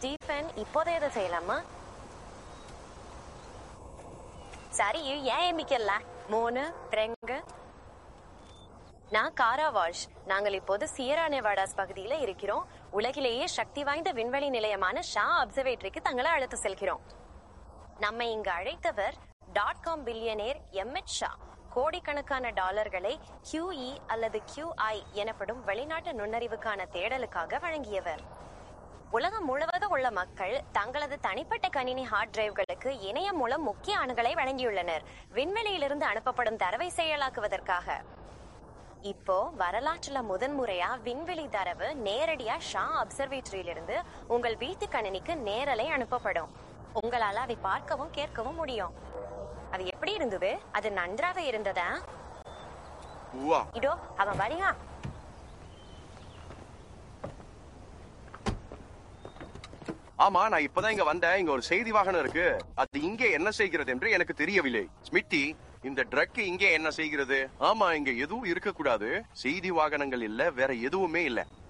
Stephen இப்போதே இதை செய்யலாமா சரி ஏன் எம்பிக்கல மூணு ரெண்டு நான் காரா வால்ஷ் நாங்கள் இப்போது சியரா நெவாடாஸ் பகுதியில இருக்கிறோம் உலகிலேயே சக்தி வாய்ந்த விண்வெளி நிலையமான ஷா அப்சர்வேட்டரிக்கு தங்களை அழைத்து செல்கிறோம் நம்மை இங்கு அழைத்தவர் dot com billionaire MH Shah கோடிக்கணக்கான டாலர்களை QE அல்லது QI எனப்படும் வெளிநாட்டு நுண்ணறிவுக்கான தேடலுக்காக வழங்கியவர் உலகம் முழுவதும் உள்ள மக்கள் தங்களது தனிப்பட்ட கணினி ஹார்ட் டிரைவ்களுக்கு இணையம் மூலம் முக்கிய அணுகளை வழங்கியுள்ளனர் விண்வெளியிலிருந்து அனுப்பப்படும் தரவை செயலாக்குவதற்காக இப்போ வரலாற்றுல முதன்முறையா விண்வெளி தரவு நேரடியா ஷா அப்சர்வேட்டரியிலிருந்து உங்கள் வீட்டு கணினிக்கு நேரலை அனுப்பப்படும் உங்களால அதை பார்க்கவும் கேட்கவும் முடியும் அது எப்படி இருந்தது அது நன்றாக இருந்ததா உவா இதோ அவன் வரியா ஆமா நான் இப்பதான் இங்க வந்தேன் இங்க ஒரு செய்தி வாகனம் இருக்கு அது இங்கே என்ன செய்கிறது என்று எனக்கு தெரியவில்லை ஸ்மிட்டி இந்த ட்ரக் இங்கே என்ன செய்கிறது ஆமா இங்க எதுவும் இருக்கக்கூடாது செய்தி வாகனங்கள் இல்ல வேற எதுவுமே இல்ல